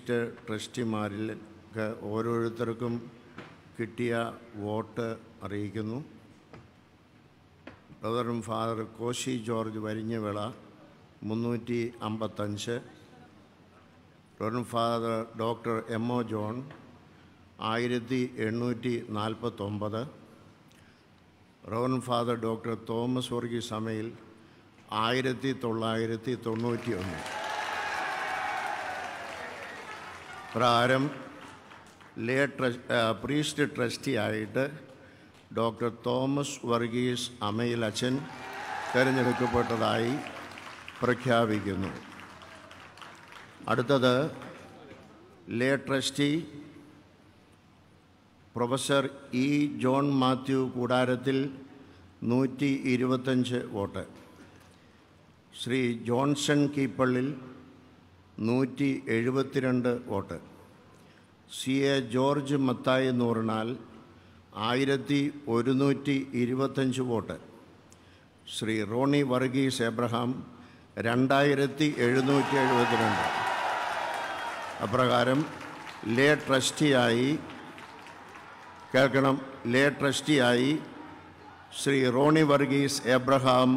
Priest ട്രസ്റ്റിമാരിലേക്ക് ഓരോരുത്തർക്കും കിട്ടിയ vote അറിയിക്കുന്നു ബ്രദറും ഫാദർ കോശി ജോർജ് വരിഞ്ഞവിള മുന്നൂറ്റി അമ്പത്തഞ്ച് reverend father doctor M O John ആയിരത്തി എണ്ണൂറ്റി നാൽപ്പത്തൊമ്പത് reverend father doctor Thomas Varghese സമയിൽ ആയിരത്തി തൊള്ളായിരത്തി തൊണ്ണൂറ്റി ഒന്ന് പ്രകാരം ലേ ട്രസ് പ്രീസ്റ്റ് ട്രസ്റ്റിയായിട്ട് ഡോക്ടർ തോമസ് വർഗീസ് അമയിൽ അച്ഛൻ തിരഞ്ഞെടുക്കപ്പെട്ടതായി പ്രഖ്യാപിക്കുന്നു അടുത്തത് lay trustee professor E John Mathew Koodarathil നൂറ്റി ഇരുപത്തഞ്ച് വോട്ട് ശ്രീ ജോൺസൺ കീപ്പള്ളിൽ നൂറ്റി എഴുപത്തിരണ്ട് vote C A George Mathai നൂറിനാൽ ആയിരത്തി ഒരുന്നൂറ്റി ഇരുപത്തഞ്ച് vote Shri Ronnie Varghese Abraham രണ്ടായിരത്തി എഴുന്നൂറ്റി എഴുപത്തിരണ്ട് അപ്രകാരം ലേ ട്രസ്റ്റിയായി കേൾക്കണം ലേ ട്രസ്റ്റിയായി Shri Ronnie Varghese Abraham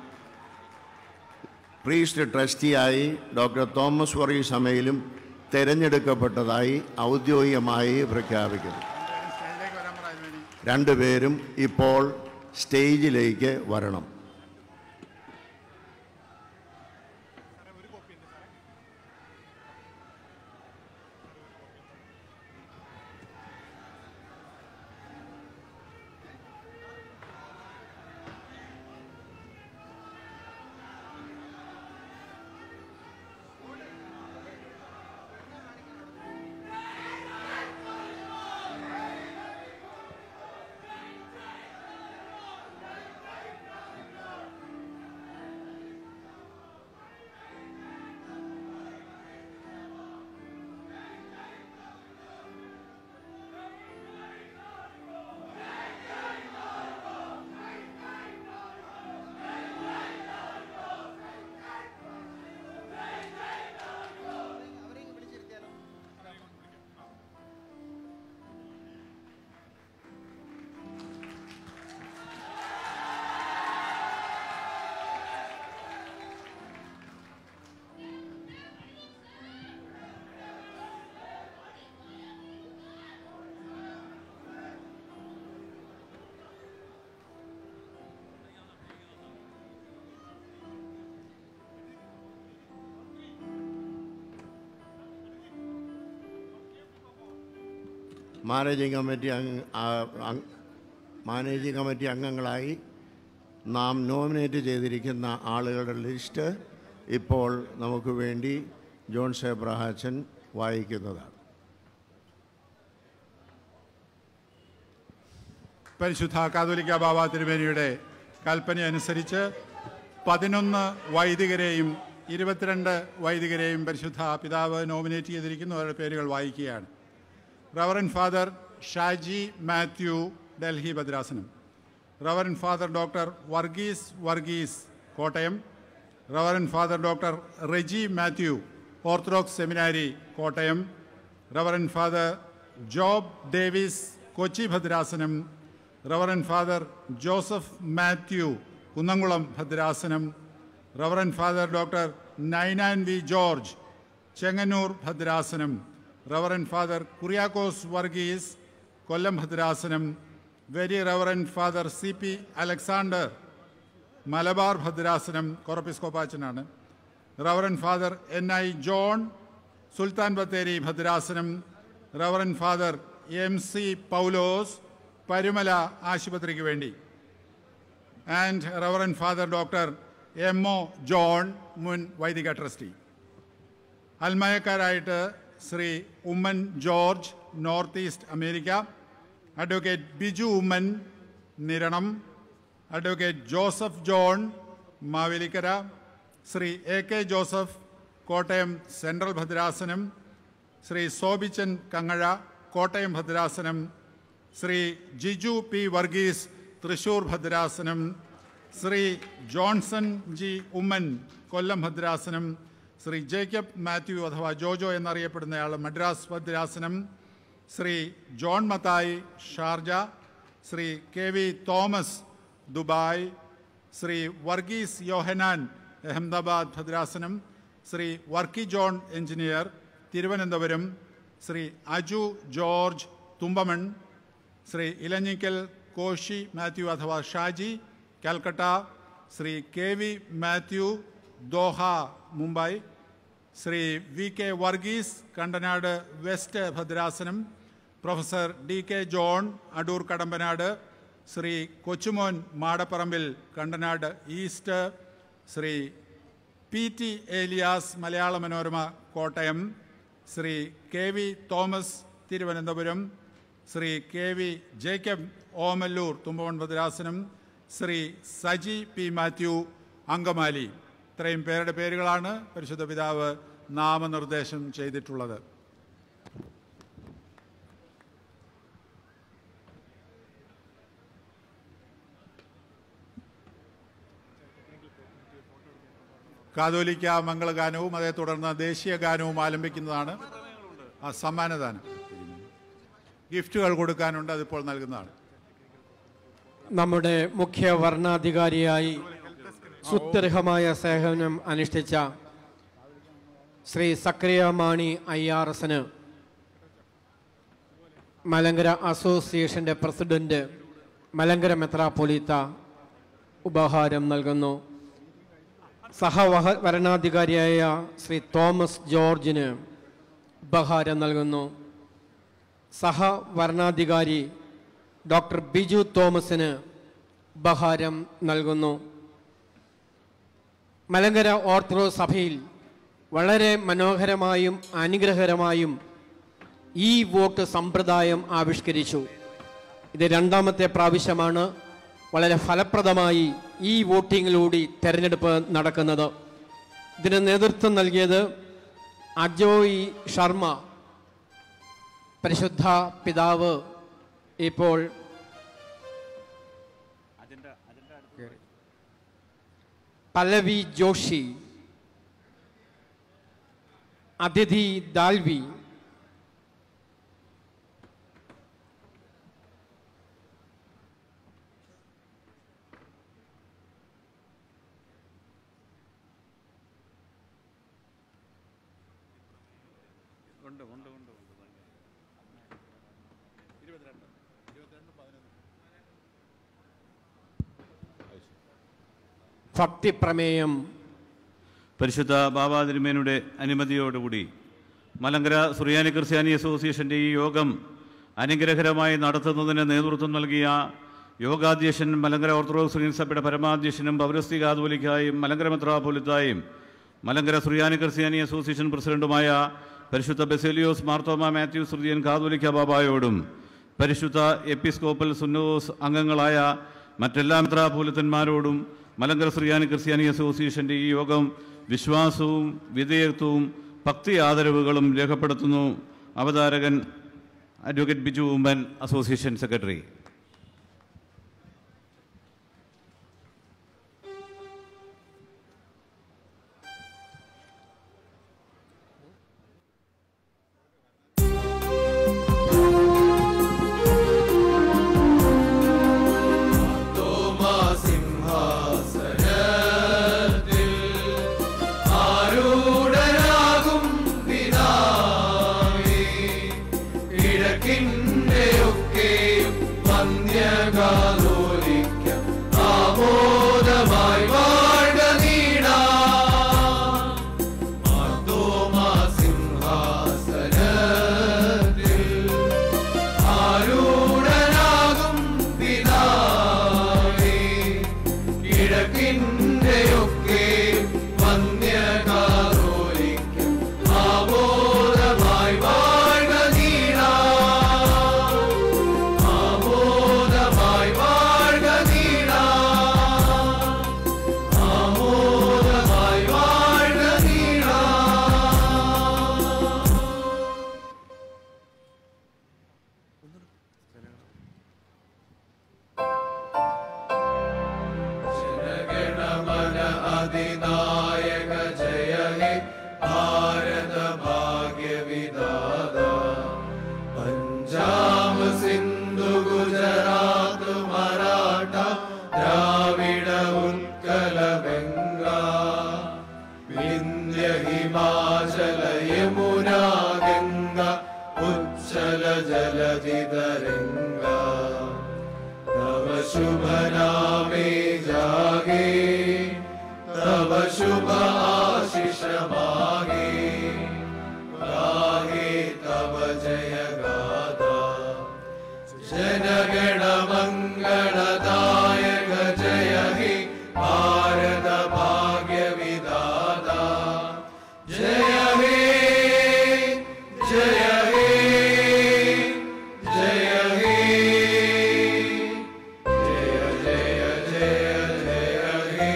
priest ട്രസ്റ്റിയായി ഡോക്ടർ തോമസ് വർഗീസ് അമയിലും തിരഞ്ഞെടുക്കപ്പെട്ടതായി ഔദ്യോഗികമായി പ്രഖ്യാപിക്കുന്നു രണ്ടുപേരും ഇപ്പോൾ സ്റ്റേജിലേക്ക് വരണം മാനേജിംഗ് കമ്മിറ്റി അംഗ ആ- അംഗ- മാനേജിംഗ് കമ്മിറ്റി അംഗങ്ങളായി നാം നോമിനേറ്റ് ചെയ്തിരിക്കുന്ന ആളുകളുടെ ലിസ്റ്റ് ഇപ്പോൾ നമുക്ക് വേണ്ടി ജോൺ സേബ്രഹാച്ചൻ വായിക്കുന്നതാണ് പരിശുദ്ധ കാതോലിക്ക ബാബ തിരുമേനിയുടെ കൽപ്പന അനുസരിച്ച് പതിനൊന്ന് വൈദികരെയും ഇരുപത്തിരണ്ട് വൈദികരെയും പരിശുദ്ധ പിതാവ് നോമിനേറ്റ് ചെയ്തിരിക്കുന്നവരുടെ പേരുകൾ വായിക്കുകയാണ് reverend father Shaji Mathew Delhi ഭദ്രാസനം reverend father doctor Varghese Varghese Kottayam reverend father doctor Reji Mathew Orthodox seminary Kottayam reverend father Job Davis Kochi ഭദ്രാസനം reverend father Joseph Mathew Kunnamkulam ഭദ്രാസനം reverend father doctor Ninan V George Chengannur ഭദ്രാസനം റവറൻ ഫാദർ കുറിയാക്കോസ് വർഗീസ് കൊല്ലം ഭദ്രാസനം very reverend father C P Alexander Malabar ഭദ്രാസനം കൊറപ്പിസ്കോപ്പാച്ചനാണ് reverend father N I John Sultan Bathery ഭദ്രാസനം reverend father M C Paulose Parumala ആശുപത്രിക്ക് വേണ്ടി and reverend father doctor M O John മുൻ വൈദിക ട്രസ്റ്റി അൽമയക്കാരായിട്ട് Shri Oommen George North East America advocate Biju Oommen Niranam advocate Joseph John Mavelikara Shri A K Joseph Kottayam central ഭദ്രാസനം ശ്രീ സോബിച്ചൻ കങ്ങഴ കോട്ടയം ഭദ്രാസനം ശ്രീ ജിജു പി വർഗീസ് തൃശൂർ ഭദ്രാസനം ശ്രീ ജോൺസൺ ജി ഉമ്മൻ കൊല്ലം ഭദ്രാസനം ശ്രീ ജേക്കബ് മാത്യു അഥവാ ജോജോ എന്നറിയപ്പെടുന്നയാൾ മദ്രാസ് ഭദ്രാസനം Shri John Mathai Sharjah Shri K V Thomas Dubai Shri Varghese Yohannan Ahmedabad ഭദ്രാസനം Shri Varkey John engineer Thiruvananthapuram Shri Aju George Thumpamon Shri Elanjikkal Koshy Mathew അഥവാ Shaji Calcutta Shri K V Mathew Doha Mumbai Shri V K Varghese Kandanad west ഭദ്രാസനം professor D K John Adoor Kadampanad Shri Kochumon Madapparambil Kandanad east Shri P T Elias Malayala Manorama Kottayam Shri K V Thomas Thiruvananthapuram Shri K V Jacob Omallur Thumpamon ഭദ്രാസനം Shri Saji P Mathew Angamaly ഇത്രയും പേരുടെ പേരുകളാണ് പരിശുദ്ധ പിതാവ് നാമനിർദ്ദേശം ചെയ്തിട്ടുള്ളത് കാതോലിക്ക മംഗളഗാനവും അതേ തുടർന്ന് ദേശീയ ഗാനവും ആലംബിക്കുന്നതാണ് ആ സമ്മാനദാനം ഗിഫ്റ്റുകൾ കൊടുക്കാനുണ്ട് അതിപ്പോൾ നൽകുന്നതാണ് നമ്മുടെ മുഖ്യ വർണ്ണാധികാരിയായി സുത്യർഹമായ സേവനം അനുഷ്ഠിച്ച Shri Zacharia Mani I R എസിന് മലങ്കര അസോസിയേഷൻ്റെ പ്രസിഡന്റ് മലങ്കര മെത്രാപ്പൊലീത്ത ഉപഹാരം നൽകുന്നു സഹവഹ വരണാധികാരിയായ ശ്രീ തോമസ് ജോർജിന് ഉപഹാരം നൽകുന്നു സഹവരണാധികാരി ഡോക്ടർ ബിജു തോമസിന് ഉപഹാരം നൽകുന്നു മലങ്കര ഓർത്തഡോക്സ് സഭയിൽ വളരെ മനോഹരമായും അനുഗ്രഹകരമായും ഈ വോട്ട് സമ്പ്രദായം ആവിഷ്കരിച്ചു ഇത് രണ്ടാമത്തെ പ്രാവശ്യമാണ് വളരെ ഫലപ്രദമായി ഈ വോട്ടിങ്ങിലൂടെ തെരഞ്ഞെടുപ്പ് നടക്കുന്നത് ഇതിന് നേതൃത്വം നൽകിയത് അജോയ് ശർമ്മ പരിശുദ്ധ പിതാവ് ഇപ്പോൾ പല്ലവി ജോഷി അതിഥി ദാൽവി ഭക്തിപ്രമേയം പരിശുദ്ധ ബാബാ തിരുമേനയുടെ അനുമതിയോടുകൂടി മലങ്കര സുറിയാനി ക്രിസ്ത്യാനി അസോസിയേഷൻ്റെ ഈ യോഗം അനുഗ്രഹകരമായി നടത്തുന്നതിന് നേതൃത്വം നൽകിയ യോഗാധ്യക്ഷൻ മലങ്കര ഓർത്തഡോക്സ് സുറിയൻ സഭയുടെ പരമാധ്യക്ഷനും പൗരസ്ത്യ കാതോലിക്കായും മലങ്കര മെത്രാപോലിത്തായും മലങ്കര സുറിയാനി ക്രിസ്ത്യാനി അസോസിയേഷൻ പ്രസിഡന്റുമായ പരിശുദ്ധ ബെസേലിയോസ് മാർത്തോമ മാത്യു സുറിയൻ കാതോലിക്ക ബാബായോടും പരിശുദ്ധ എപ്പിസ്കോപ്പൽ സുന്നോസ് അംഗങ്ങളായ മറ്റെല്ലാ മെത്രാപോലിത്തന്മാരോടും മലങ്കര സുറിയാനി ക്രിസ്ത്യാനി അസോസിയേഷൻ്റെ ഈ യോഗം വിശ്വാസവും വിധേയത്വവും ഭക്തി ആദരവുകളും രേഖപ്പെടുത്തുന്നു അവതാരകൻ advocate Biju Oommen association secretary ഗാഥ പഞ്ചാബ് സിന്ധു ഗുജറാത്ത് മറാഠ ദ്രാവിഡ ഉത്കല ബംഗ വിന്ധ്യ ഹിമാചല യമുന ഗംഗ ഉജ്ജല ജലധി തരംഗ तव शुभ नामे जागे तव शुभ आशिष मागे गाहे तव जय गाथा जनगण मङ्गलदायक जय हे भारत भाग्य विदाता जय हे जय हे जय हे जय जय जय जय हे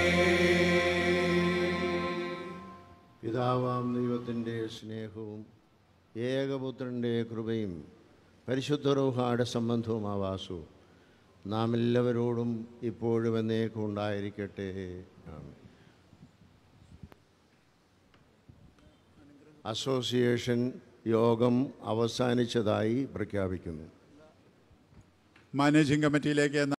പിതാവാം ദൈവത്തിൻ്റെ സ്നേഹവും ഏകപുത്രൻ്റെ കൃപയും പരിശുദ്ധ റൂഹാടെ സംബന്ധവും ആവാസവും നാം എല്ലാവരോടും ഇപ്പോഴും എന്നേക്കും ഉണ്ടായിരിക്കട്ടെ ആമേൻ. അസോസിയേഷൻ യോഗം അവസാനിച്ചതായി പ്രഖ്യാപിക്കുന്നു മാനേജിംഗ് കമ്മിറ്റിയിലേക്ക്